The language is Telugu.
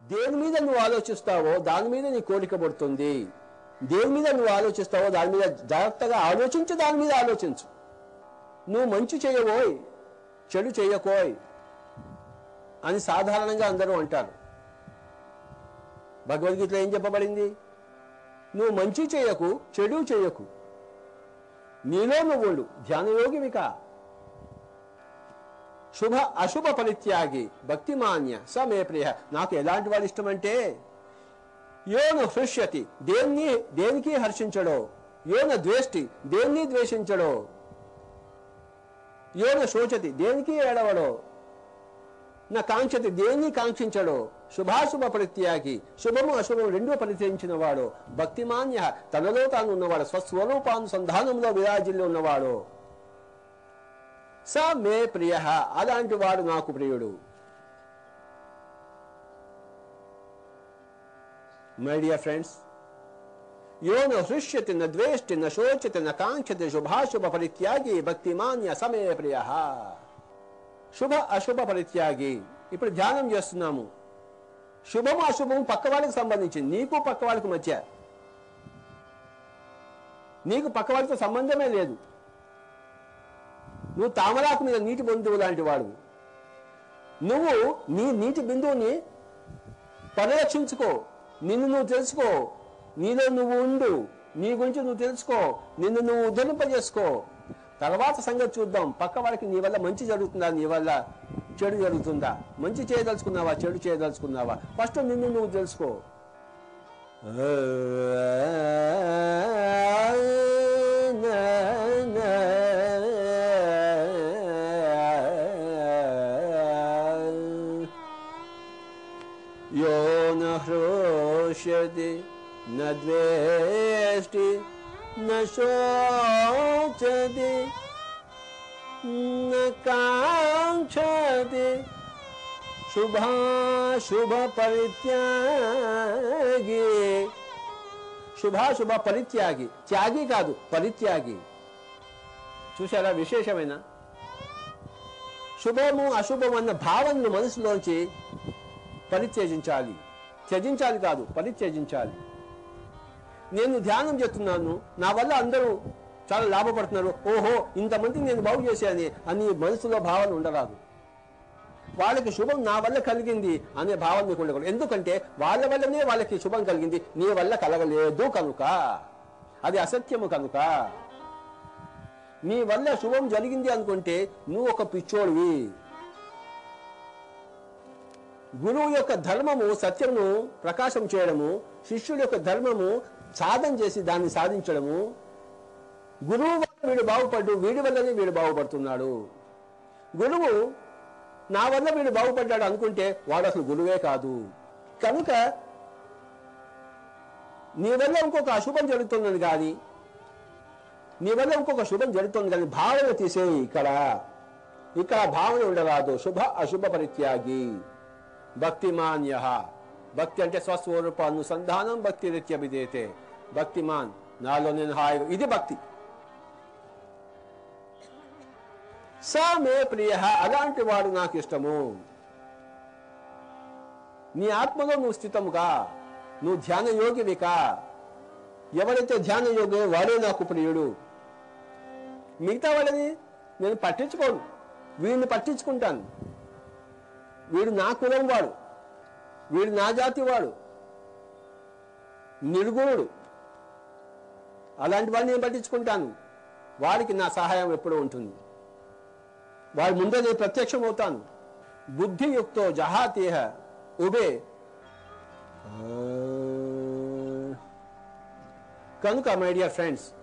దేని మీద నువ్వు ఆలోచిస్తావో దాని మీద నీ కోరిక పడుతుంది దేని మీద నువ్వు ఆలోచిస్తావో దాని మీద జాగ్రత్తగా ఆలోచించు దాని మీద ఆలోచించు నువ్వు మంచి చేయబోయ్ చెడు చేయకోయ్ అని సాధారణంగా అందరూ అంటారు భగవద్గీతలో ఏం చెప్పబడింది నువ్వు మంచి చేయకు చెడు చేయకు నీలో నువ్వు ఉండు ధ్యానయోగివిక శుభ అశుభ పరిత్యాగి భక్తిమాన్య స మే ప్రియ నాకు ఎలాంటి వాడు ఇష్టమంటే యోన హృష్యతి దేన్ని దేనికి హర్షించడో యోన ద్వేష్టి దేన్ని ద్వేషించడో యోన శోచతి దేనికి ఏడవడో నా కాంక్షతి దేన్ని కాంక్షించడో శుభాశుభ పరిత్యాగి శుభము అశుభము రెండూ పరిత్యజించిన వాడు భక్తిమాన్య తనలో తాను ఉన్నవాడు స్వస్వరూపానుసంధానంలో విరాజిల్లి ఉన్నవాడు స మే ప్రియ అలాంటి వాడు నాకు ప్రియుడు మై డియర్ ఫ్రెండ్స్ యో న హృష్యతి న ద్వేష్టి న శోచతి న కాంక్షతి శుభాశుభ పరిత్యాగి భక్తిమాన్య సమే ప్రియ శుభ అశుభ పరిత్యాగి ఇప్పుడు ధ్యానం చేస్తున్నాము శుభము అశుభము పక్క వాళ్ళకి సంబంధించింది నీకు పక్క వాళ్ళకి మధ్య నీకు పక్క వాళ్ళతో సంబంధమే లేదు నువ్వు తామరాకు మీద నీటి బిందువు లాంటి వాడు నువ్వు నీ నీటి బిందువుని పరిరక్షించుకో నిన్ను నువ్వు తెలుసుకో నీలో నువ్వు ఉండు నీ గురించి నువ్వు తెలుసుకో నిన్ను నువ్వు ఉద్ధరింపజేసుకో తర్వాత సంగతి చూద్దాం పక్క వాళ్ళకి నీ వల్ల మంచి జరుగుతుందా నీ వల్ల చెడు జరుగుతుందా మంచి చేయదలుచుకున్నావా చెడు చేయదలుచుకున్నావా ఫస్ట్ నిన్ను నువ్వు తెలుసుకో यो न हृष्यति न द्वेष्टि न शोचति न काङ्क्षति శుభాశుభ పరిత్యాగి శుభాశుభ పరిత్యాగి త్యాగి కాదు పరిత్యాగి చూసారా విశేషమైన శుభము అశుభం అన్న భావనను మనసులోంచి పరిత్యజించాలి త్యజించాలి కాదు పరిత్యజించాలి నేను ధ్యానం చేస్తున్నాను నా వల్ల అందరూ చాలా లాభపడుతున్నారు ఓహో ఇంతమందికి నేను బాగు చేశాను అని మనసులో భావన ఉండరాదు వాళ్ళకి శుభం నా వల్ల కలిగింది అనే భావన మీకు ఉండకూడదు ఎందుకంటే వాళ్ళ వల్లనే వాళ్ళకి శుభం కలిగింది నీ వల్ల కలగలేదు కనుక అది అసత్యము కనుక నీ వల్ల శుభం జరిగింది అనుకుంటే నువ్వు ఒక పిచ్చోడివి గురువు యొక్క ధర్మము సత్యమును ప్రకాశం చేయడము శిష్యుడి యొక్క ధర్మము సాధన చేసి దాన్ని సాధించడము గురువు వల్ల వీడు బాగుపడ్డు వీడి వల్లనే వీడు బాగుపడుతున్నాడు గురువు నా వల్ల వీడు బాగుపడ్డాడు అనుకుంటే వాడు అసలు గురువే కాదు కనుక నీ వల్ల ఇంకొక అశుభం జరుగుతున్నది కానీ నీ వల్ల ఇంకొక శుభం జరుగుతుంది కానీ భావన తీసేయి ఇక్కడ ఇక్కడ భావన ఉండరాదు శుభ అశుభ పరిత్యాగి భక్తిమాన్య భక్తి అంటే స్వస్వరూపానుసంధానం భక్తి రీత్యభిదేతే భక్తిమాన్ నాలో నేను హాయిగా ఇది భక్తి స మే ప్రియ అలాంటి వాడు నాకు ఇష్టము నీ ఆత్మలో నువ్వు స్థితముగా నువ్వు ధ్యాన యోగివికా ఎవరైతే ధ్యాన యోగి వాడే నాకు ప్రియుడు మిగతా వాళ్ళని నేను పట్టించుకోను వీడిని పట్టించుకుంటాను వీడు నా కులం వాడు వీడు నా జాతి వాడు నిర్గుణుడు అలాంటి వాడిని నేను పట్టించుకుంటాను వాడికి నా సహాయం ఎప్పుడూ ఉంటుంది వాడి ముందే నేను ప్రత్యక్షం అవుతాను బుద్ధియుక్తో జహాతీహ ఉబే కనుక మై డియర్ ఫ్రెండ్స్